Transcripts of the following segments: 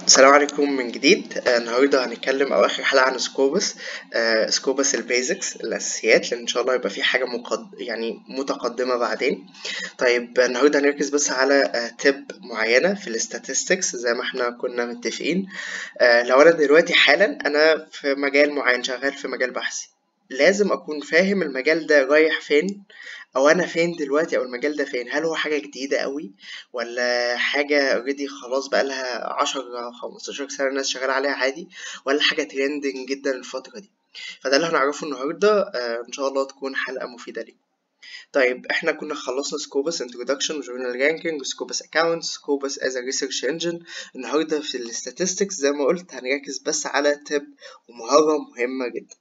السلام عليكم من جديد آه، النهارده هنتكلم او اخر حلقه عن سكوبس آه، سكوبس البيزكس الاساسيات لان ان شاء الله يبقى في حاجه مقد... يعني متقدمه بعدين طيب آه، النهارده هنركز بس على تب معينه في الاستاتستكس زي ما احنا كنا متفقين آه، لو انا دلوقتي حالا انا في مجال معين شغال في مجال بحثي لازم اكون فاهم المجال ده رايح فين او انا فين دلوقتي او المجال ده فين هل هو حاجه جديده قوي ولا حاجه اوريدي خلاص بقالها 10 15 سنه الناس شغاله عليها عادي ولا حاجه ترندنج جدا الفتره دي فده اللي هنعرفه النهارده آه، ان شاء الله تكون حلقه مفيده ليكم طيب احنا كنا خلصنا سكوبس انترودكشن وجورنال رانكينج وسكوبس اكاونت سكوبس از ريسيرش انجن النهارده في الاستاتستكس زي ما قلت هنركز بس على تب ومهاره مهمه جدا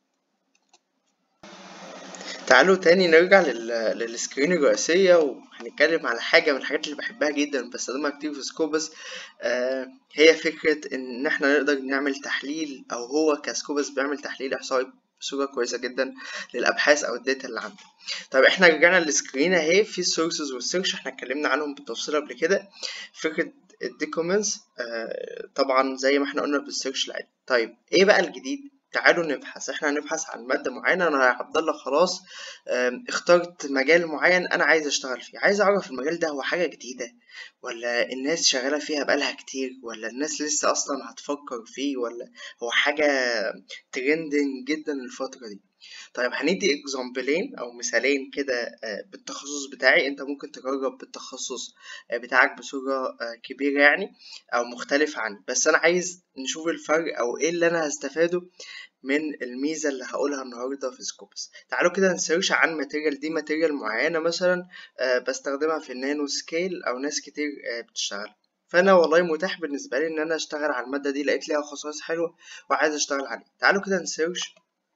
تعالوا تاني نرجع لل... للسكرين الرئيسية وهنتكلم على حاجة من الحاجات اللي بحبها جدا بستخدمها كتير في سكوبس آه هي فكرة إن إحنا نقدر نعمل تحليل أو هو كسكوبس بيعمل تحليل إحصائي بصورة كويسة جدا للأبحاث أو الداتا اللي عنده طيب إحنا رجعنا للسكرين أهي في السورسز والسيرش إحنا اتكلمنا عنهم بالتفصيل قبل كده فكرة الديكومنتس آه طبعا زي ما إحنا قلنا بالسيرش العادي طيب إيه بقى الجديد؟ تعالوا نبحث احنا هنبحث عن مادة معينة انا يا عبد الله خلاص ام، اخترت مجال معين انا عايز اشتغل فيه عايز اعرف المجال ده هو حاجة جديدة ولا الناس شغالة فيها بقالها كتير ولا الناس لسه اصلا هتفكر فيه ولا هو حاجة ترندنج جدا الفترة دي طيب هندي اكزامبلين او مثالين كده آه، بالتخصص بتاعي انت ممكن تجرب بالتخصص آه، بتاعك بصورة آه، كبيرة يعني او مختلف عني بس انا عايز نشوف الفرق او ايه اللي انا هستفاده من الميزة اللي هقولها النهاردة في سكوبس تعالوا كده نسيرش عن ماتيريال دي ماتيريال معينة مثلا آه، بستخدمها في النانو سكيل او ناس كتير آه، بتشتغل فانا والله متاح بالنسبة لي ان انا اشتغل على المادة دي لقيت ليها خصائص حلوة وعايز اشتغل عليها تعالوا كده نسيرش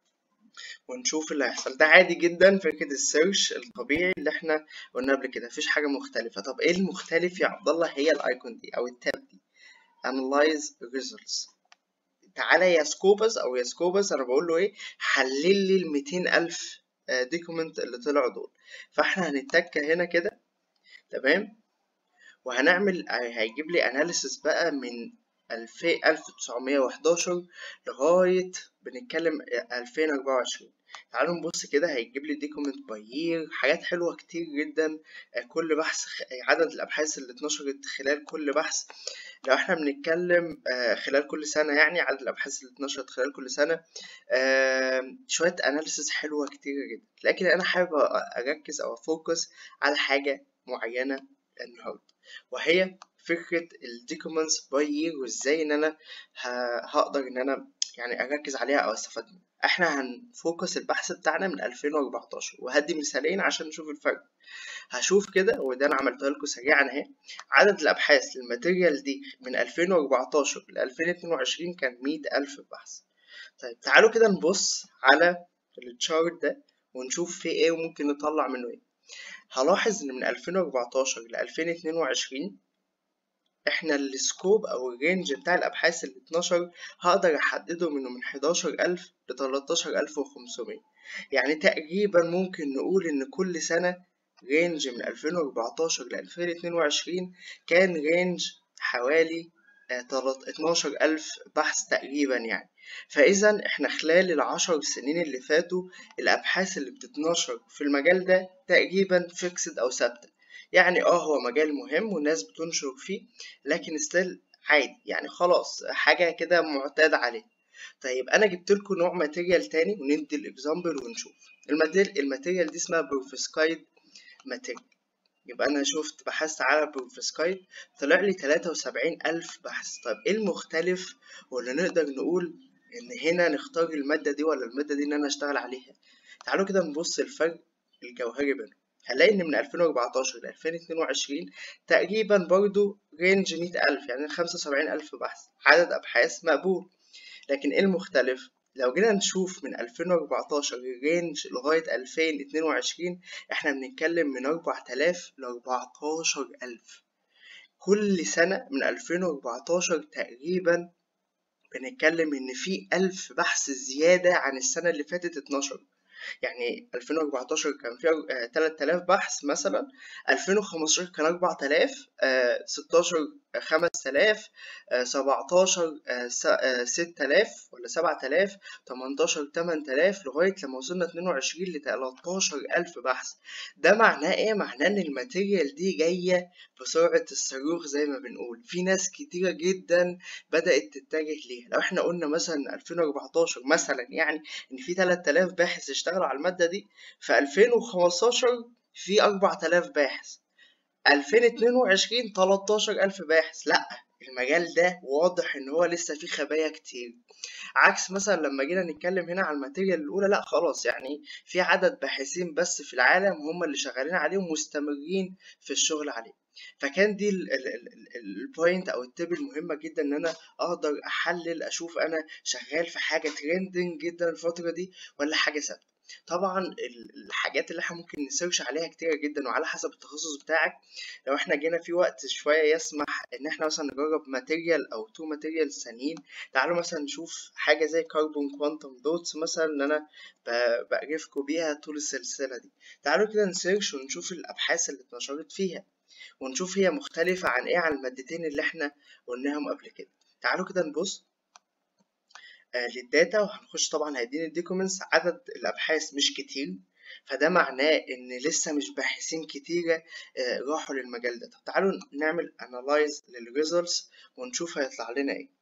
ونشوف اللي هيحصل ده عادي جدا فكرة السيرش الطبيعي اللي احنا قلنا قبل كده مفيش حاجة مختلفة طب ايه المختلف يا عبد الله هي الايكون دي او التاب دي analyze results تعالى يا سكوبس او يا سكوبس انا بقول له ايه حلل لي ال 200 الف دوكيمنت اللي طلعوا دول فاحنا هنتك هنا كده تمام وهنعمل هيجيب لي اناليسيس بقى من 2000 1911 لغاية بنتكلم 2024 تعالوا نبص كده هيجيب لي دوكيمنت باي يير حاجات حلوة كتير جدا آه، كل بحث خ- عدد الأبحاث اللي اتنشرت خلال كل بحث لو احنا بنتكلم آه، خلال كل سنة يعني عدد الأبحاث اللي اتنشرت خلال كل سنة آه، شوية أناليسيس حلوة كتيرة جدا لكن أنا حابب أ- أركز أو أفوكس على حاجة معينة النهاردة وهي فكرة الديكومنتس باي يير وازاي ان انا ه- هقدر ان انا يعني اركز عليها او استفاد منها احنا هنفوكس البحث بتاعنا من 2014 وهدي مثالين عشان نشوف الفرق هشوف كده وده انا عملتها لكم سريعا اهي عدد الابحاث للماتيريال دي من 2014 ل 2022 كان 100000 بحث طيب تعالوا كده نبص على التشارت ده ونشوف فيه ايه وممكن نطلع منه ايه هلاحظ ان من 2014 ل 2022 احنا السكوب او الرينج بتاع الابحاث اللي اتنشر هقدر احدده منه من 11000 ل 13500 يعني تقريبا ممكن نقول ان كل سنة رينج من 2014 ل 2022 كان رينج حوالي آه، تلات- 12000 بحث تقريبا يعني فاذا احنا خلال العشر سنين اللي فاتوا الابحاث اللي بتتنشر في المجال ده تقريبا فيكسد او ثابته يعني اه هو مجال مهم والناس بتنشر فيه لكن ستيل عادي يعني خلاص حاجة كده معتاد عليه طيب انا جبت لكم نوع ماتيريال تاني وندي الاكزامبل ونشوف الماتيريال الماتيريال دي اسمها بروفسكايد ماتيريال يبقى انا شفت بحثت على بروفسكايد طلع لي 73 الف بحث طيب ايه المختلف ولا نقدر نقول ان هنا نختار المادة دي ولا المادة دي ان انا اشتغل عليها تعالوا كده نبص الفرق الجوهري بينهم هنلاقي ان من 2014 ل 2022 تقريبا برضو رينج 100000 يعني 75000 بحث عدد ابحاث مقبول لكن ايه المختلف لو جينا نشوف من 2014 الرينج لغاية 2022 احنا بنتكلم من 4000 ل 14000 كل سنة من 2014 تقريبا بنتكلم إن في ألف بحث زيادة عن السنة اللي فاتت اتنشر يعني 2014 كان فيها آه، 3000 بحث مثلا 2015 كان 4000 آه، 16 خمس تلاف سبعتاشر ستة آلاف ولا سبعة آلاف تمنتاشر تمن تلاف لغاية لما وصلنا اتنين وعشرين لتلاتاشر ألف بحث ده معناه ايه؟ معناه ان الماتيريال دي جاية بسرعة الصاروخ زي ما بنقول في ناس كتيرة جدا بدأت تتجه ليها لو احنا قلنا مثلا 2014 مثلا يعني ان في 3000 باحث اشتغلوا على المادة دي في 2015 في 4000 باحث 2022 13000 باحث لا المجال ده واضح ان هو لسه فيه خبايا كتير عكس مثلا لما جينا نتكلم هنا على الماتيريال الاولى لا خلاص يعني في عدد باحثين بس في العالم هم اللي شغالين عليه ومستمرين في الشغل عليه فكان دي البوينت او التيب المهمه جدا ان انا اقدر احلل اشوف انا شغال في حاجه ترندنج جدا الفتره دي ولا حاجه ثابته طبعا الحاجات اللي احنا ممكن نسيرش عليها كتير جدا وعلى حسب التخصص بتاعك لو احنا جينا في وقت شويه يسمح ان احنا مثلا نجرب ماتيريال او تو ماتيريال ثانيين تعالوا مثلا نشوف حاجه زي كربون كوانتم دوتس مثلا ان انا بقرفكم بيها طول السلسله دي تعالوا كده نسيرش ونشوف الابحاث اللي اتنشرت فيها ونشوف هي مختلفه عن ايه عن المادتين اللي احنا قلناهم قبل كده تعالوا كده نبص للداتا وهنخش طبعا هيديني الديكومنتس عدد الابحاث مش كتير فده معناه ان لسه مش باحثين كتيرة راحوا للمجال ده طب تعالوا نعمل انالايز للريزلتس ونشوف هيطلع لنا ايه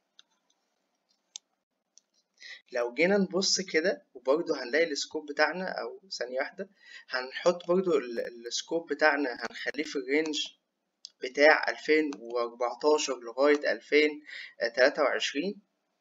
لو جينا نبص كده وبرضه هنلاقي السكوب بتاعنا او ثانية واحدة هنحط برضه السكوب بتاعنا هنخليه في الرينج بتاع 2014 لغاية 2023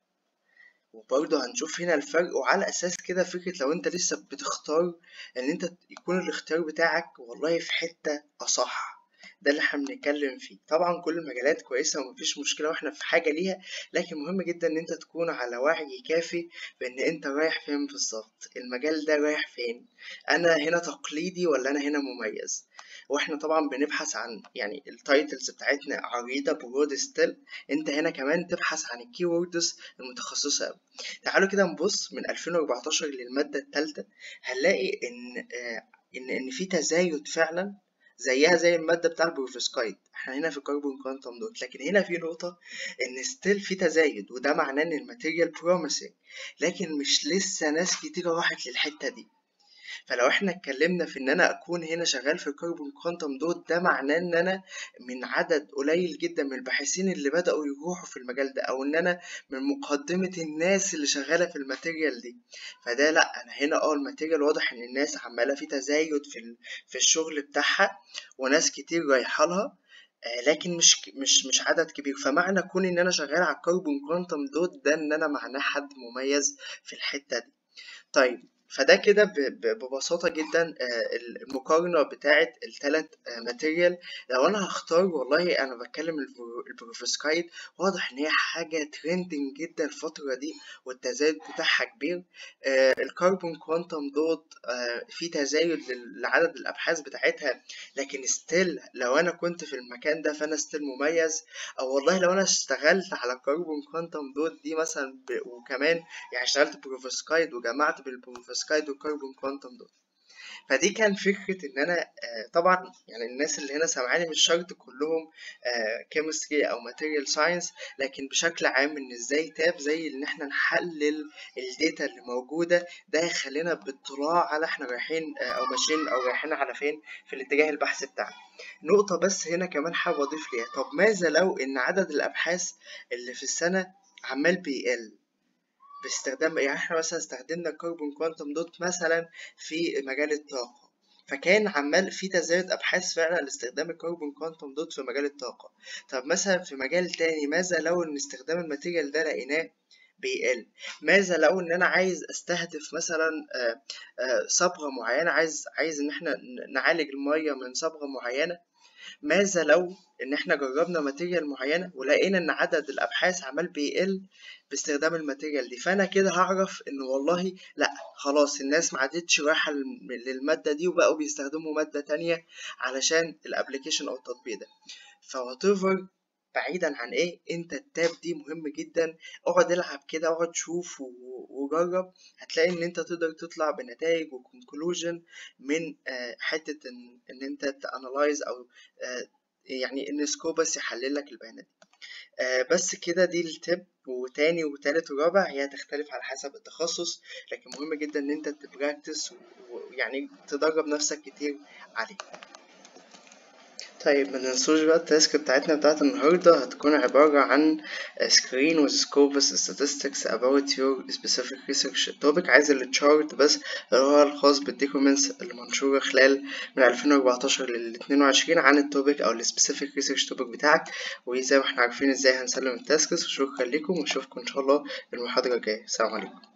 وبرضه هنشوف هنا الفرق وعلى اساس كده فكره لو انت لسه بتختار ان انت يكون الاختيار بتاعك والله في حته اصح ده اللي احنا بنتكلم فيه طبعا كل المجالات كويسه ومفيش مشكله واحنا في حاجه ليها لكن مهم جدا ان انت تكون على وعي كافي بان انت رايح فين بالظبط المجال ده رايح فين انا هنا تقليدي ولا انا هنا مميز واحنا طبعا بنبحث عن يعني التايتلز بتاعتنا عريضه برود ستيل انت هنا كمان تبحث عن الكيوردز المتخصصه قوي تعالوا كده نبص من 2014 للماده الثالثه هنلاقي ان آه ان ان في تزايد فعلا زيها زي الماده بتاع البروفسكايد احنا هنا في كربون كوانتم دوت لكن هنا في نقطه ان ستيل في تزايد وده معناه ان الماتيريال بروميسنج لكن مش لسه ناس كتيره راحت للحته دي فلو احنا اتكلمنا في ان انا اكون هنا شغال في كربون كوانتم دوت ده معناه ان انا من عدد قليل جدا من الباحثين اللي بداوا يروحوا في المجال ده او ان انا من مقدمه الناس اللي شغاله في الماتيريال دي فده لا انا هنا اه الماتيريال واضح ان الناس عماله في تزايد في في الشغل بتاعها وناس كتير رايحه لها لكن مش مش مش عدد كبير فمعنى كون ان انا شغال على الكربون كوانتم دوت ده ان انا معناه حد مميز في الحته دي طيب فده كده ببساطة جدا المقارنة بتاعة التلات ماتيريال لو أنا هختار والله أنا بتكلم البروفسكايد واضح إن هي حاجة ترندنج جدا الفترة دي والتزايد بتاعها كبير الكربون كوانتم دوت في تزايد لعدد الأبحاث بتاعتها لكن ستيل لو أنا كنت في المكان ده فأنا ستيل مميز أو والله لو أنا اشتغلت على كربون كوانتم دوت دي مثلا وكمان يعني اشتغلت بروفسكايد وجمعت بالبروفسكايد سكايد وكربون كوانتم دوت فدي كان فكرة إن أنا طبعا يعني الناس اللي هنا سامعاني مش شرط كلهم كيمستري أو ماتيريال ساينس لكن بشكل عام إن إزاي تاب زي إن إحنا نحلل الداتا اللي موجودة ده يخلينا باطلاع على إحنا رايحين أو ماشيين أو رايحين على فين في الاتجاه البحث بتاعنا. نقطة بس هنا كمان حابب أضيف ليها طب ماذا لو إن عدد الأبحاث اللي في السنة عمال بيقل باستخدام يعني احنا مثلا استخدمنا كربون كوانتم دوت مثلا في مجال الطاقة فكان عمال في تزايد ابحاث فعلا لاستخدام الكربون كوانتم دوت في مجال الطاقة طب مثلا في مجال تاني ماذا لو ان استخدام الماتيريال ده لقيناه بيقل ماذا لو ان انا عايز استهدف مثلا صبغة معينة عايز عايز ان احنا نعالج المية من صبغة معينة ماذا لو ان احنا جربنا ماتيريال معينه ولقينا ان عدد الابحاث عمال بيقل باستخدام الماتيريال دي فانا كده هعرف ان والله لا خلاص الناس ما عادتش رايحه للماده دي وبقوا بيستخدموا ماده تانية علشان الابلكيشن او التطبيق ده فواتيفر بعيدا عن ايه انت التاب دي مهم جدا اقعد العب كده اقعد شوف وجرب هتلاقي ان انت تقدر تطلع بنتائج وكونكلوجن من حته ان, إن انت تانلايز او يعني ان سكوبس يحلل لك البيانات دي آه بس كده دي التب وتاني وتالت ورابع هي هتختلف على حسب التخصص لكن مهم جدا ان انت تبراكتس ويعني تدرب نفسك كتير عليه طيب مننسوش بقى التاسك بتاعتنا بتاعت النهاردة هتكون عبارة عن screen with scopus statistics about your specific research topic عايز التشارت بس اللي هو الخاص بالديكومنتس اللي منشورة خلال من 2014 لل 22 عن التوبيك أو السبيسيفيك ريسيرش توبيك بتاعك وزي ما احنا عارفين ازاي هنسلم التاسكس وشكرا لكم واشوفكم ان شاء الله المحاضرة الجاية السلام عليكم